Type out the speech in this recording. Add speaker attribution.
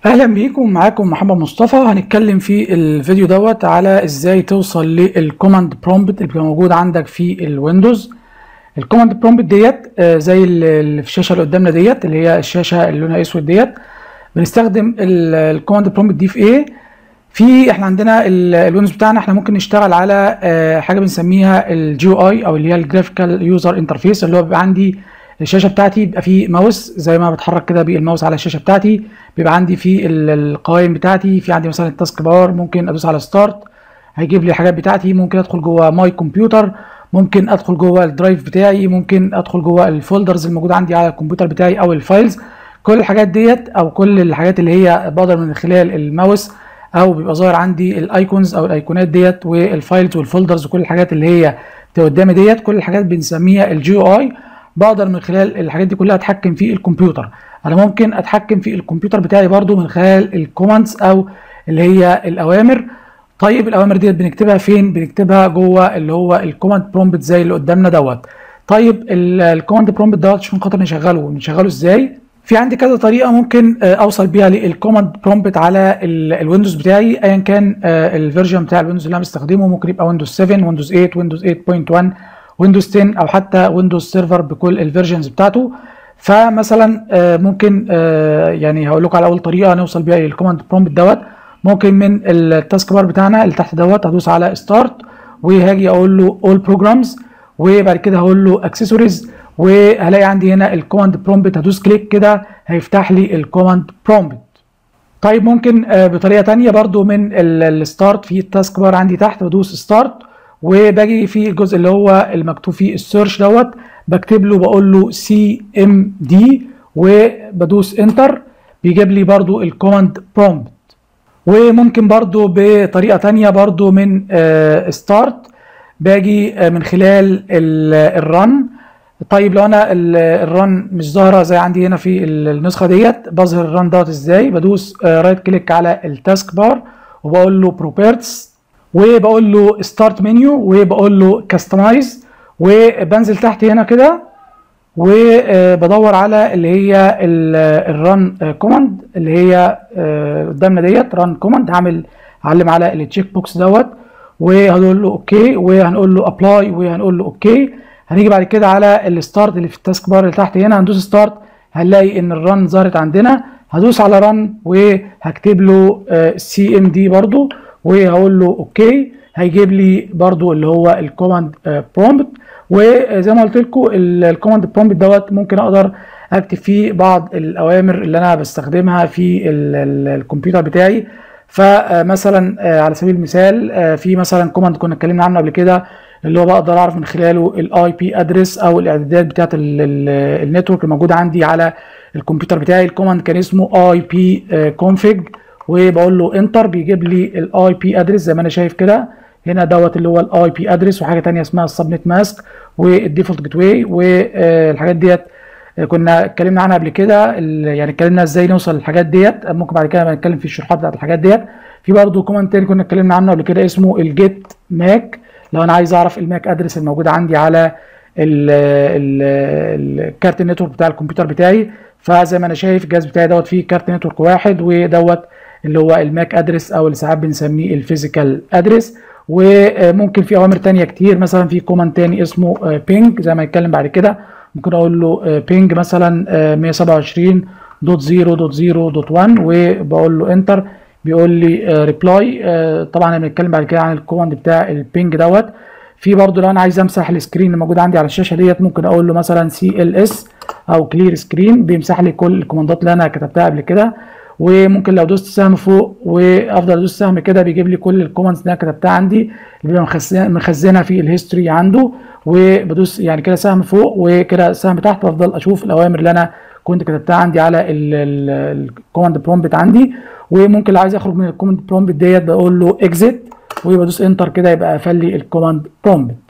Speaker 1: اهلا بيكم معاكم محمد مصطفى هنتكلم في الفيديو دوت على ازاي توصل للكوماند برومبت اللي بيبقى موجود عندك في الويندوز الكوماند برومبت ديت آه، زي اللي في الشاشه اللي قدامنا ديت اللي هي الشاشه اللي لونها اسود ديت بنستخدم الكوماند برومبت دي في ايه في احنا عندنا ال- الويندوز بتاعنا احنا ممكن نشتغل على آه، حاجه بنسميها الجي اي او اللي هي الجرافيكال يوزر انترفيس اللي هو بيبقى عندي الشاشه بتاعتي بيبقى فيه ماوس زي ما بتحرك كده بالماوس على الشاشه بتاعتي بيبقى عندي في ال- القوائم بتاعتي في عندي مثلا التاسك بار ممكن ادوس على ستارت هيجيب لي الحاجات بتاعتي ممكن ادخل جوه ماي كمبيوتر ممكن ادخل جوه الدرايف بتاعي ممكن ادخل جوه الفولدرز الموجوده عندي على الكمبيوتر بتاعي او الفايلز كل الحاجات ديت او كل الحاجات اللي هي بقدر من خلال الماوس او بيبقى ظاهر عندي الايكونز او الايقونات ديت والفايلز والفولدرز وكل الحاجات اللي هي بتبقى قدامي ديت كل الحاجات بنسميها الجي اي بقدر من خلال الحاجات دي كلها اتحكم في الكمبيوتر انا ممكن اتحكم في الكمبيوتر بتاعي برضو من خلال الكوماندز او اللي هي الاوامر طيب الاوامر ديت بنكتبها فين بنكتبها جوه اللي هو الكوماند برومبت زي اللي قدامنا دوت طيب الكوماند برومبت دوت عشان خاطر نشغله نشغله ازاي في عندي كذا طريقه ممكن آه، اوصل بيها للكوماند برومبت على ال- الويندوز بتاعي ايا كان آه، الفيرجن بتاع الويندوز اللي انا بستخدمه ممكن يبقى ويندوز 7 ويندوز 8 ويندوز 8.1 ويندوز 10 او حتى ويندوز سيرفر بكل الفيرجنز بتاعته فمثلا آه، ممكن آه، يعني هقول لكم على اول طريقه نوصل بيها للكوماند برومبت دوت ممكن من التاسك بار بتاعنا اللي تحت دوت هدوس على ستارت وهاجي اقول له اول بروجرامز وبعد كده هقول له اكسسوارز وهلاقي عندي هنا الكوماند برومبت هدوس كليك كده هيفتح لي الكوماند برومبت طيب ممكن آه، بطريقه تانية برضو من الستارت في التاسك بار عندي تحت بدوس ستارت وباجي في الجزء اللي هو المكتوب فيه السيرش دوت بكتب له بقول له سي ام دي وبدوس انتر بيجيب لي برضو الكوماند برومبت وممكن برضو بطريقة تانية برضو من ستارت باجي آه، من خلال الرن طيب لو انا الرن مش ظاهرة زي عندي هنا في ال- النسخة ديت بظهر الرن دوت ازاي بدوس رايت كليك على التاسك بار وبقول له بروبرتس وبقول له ستارت منيو وبقول له كاستمايز وبنزل تحت هنا كده وبدور على اللي هي الرن كوماند اللي هي آه، قدامنا ديت رن كوماند هعمل هعلم على التشيك بوكس دوت وهنقول له اوكي وهنقول له ابلاي وهنقول له اوكي هنيجي بعد كده على الستارت اللي في التاسك بار اللي تحت هنا هندوس ستارت هنلاقي ان الرن ظهرت عندنا هدوس على رن وهكتب له سي ام دي برضو وهقول له اوكي هيجيب لي برضو اللي هو الكوماند برومبت وزي ما قلت لكم الكوماند برومبت دوت ممكن اقدر اكتب فيه بعض الاوامر اللي انا بستخدمها في ال- ال- الكمبيوتر بتاعي فمثلا آه، على سبيل المثال آه، في مثلا كوماند كنا اتكلمنا عنه قبل كده اللي هو بقدر اعرف من خلاله الاي بي ادرس او الاعدادات بتاعت النتورك الموجوده عندي على الكمبيوتر بتاعي الكوماند كان اسمه اي بي كونفيج وبقول له انتر بيجيب لي الاي بي ادرس زي ما انا شايف كده هنا دوت اللي هو الاي بي ادرس وحاجه تانية اسمها السبنت ماسك والديفولت جيت واي والحاجات ديت كنا اتكلمنا عنها قبل كده ال- يعني اتكلمنا ازاي نوصل للحاجات ديت ممكن بعد كده نتكلم في الشروحات بتاعت الحاجات ديت في برضه كوماند تاني كنا اتكلمنا عنه قبل كده اسمه الجيت ماك لو انا عايز اعرف الماك ادرس الموجود عندي على ال- ال- الكارت النتورك بتاع الكمبيوتر بتاعي فزي ما انا شايف الجهاز بتاعي دوت فيه كارت نتورك واحد ودوت اللي هو الماك ادرس او اللي ساعات بنسميه الفيزيكال ادرس وممكن في اوامر تانية كتير مثلا في كوماند تاني اسمه بينج زي ما هنتكلم بعد كده ممكن اقول له بينج مثلا 127.0.0.1 وبقول له انتر بيقول لي ريبلاي طبعا احنا بنتكلم بعد كده عن الكوماند بتاع البينج دوت في برضه لو انا عايز امسح السكرين اللي موجود عندي على الشاشه ديت ممكن اقول له مثلا سي ال اس او كلير سكرين بيمسح لي كل الكوماندات اللي انا كتبتها قبل كده وممكن لو دوست سهم فوق وافضل ادوس سهم كده بيجيب لي كل الكوماندز اللي انا كتبتها عندي اللي بيبقى مخزن- مخزنها في الهيستوري عنده وبدوس يعني كده سهم فوق وكده سهم تحت وافضل اشوف الاوامر اللي انا كنت كتبتها عندي على الكوماند برومبت عندي وممكن لو عايز اخرج من الكوماند برومبت ديت بقول له اكزيت وبدوس انتر كده يبقى قفل لي الكوماند برومبت